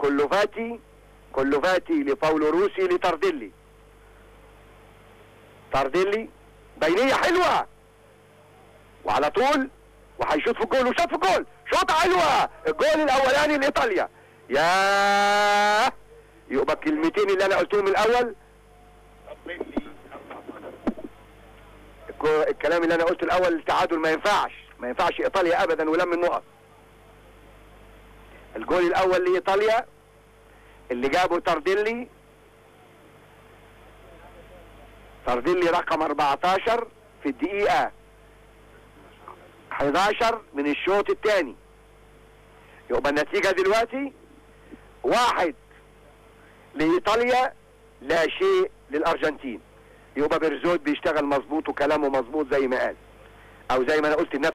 كلوفاتي كلوفاتي لباولو روسي لتارديلي تارديلي بينية حلوة وعلى طول وهيشوط في الجول وشاط في الجول شوطة حلوة الجول الأولاني لإيطاليا يا يبقى الكلمتين اللي أنا قلتهم الأول الكو- الكلام اللي أنا قلته الأول التعادل ما ينفعش ما ينفعش إيطاليا أبدا ولم النقط الجول الأول لإيطاليا اللي جابه تارديلي تارديلي رقم 14 في الدقيقة 11 من الشوط الثاني يبقى النتيجة دلوقتي واحد لإيطاليا لا شيء للأرجنتين يبقى بيرزوت بيشتغل مظبوط وكلامه مظبوط زي ما قال أو زي ما أنا قلت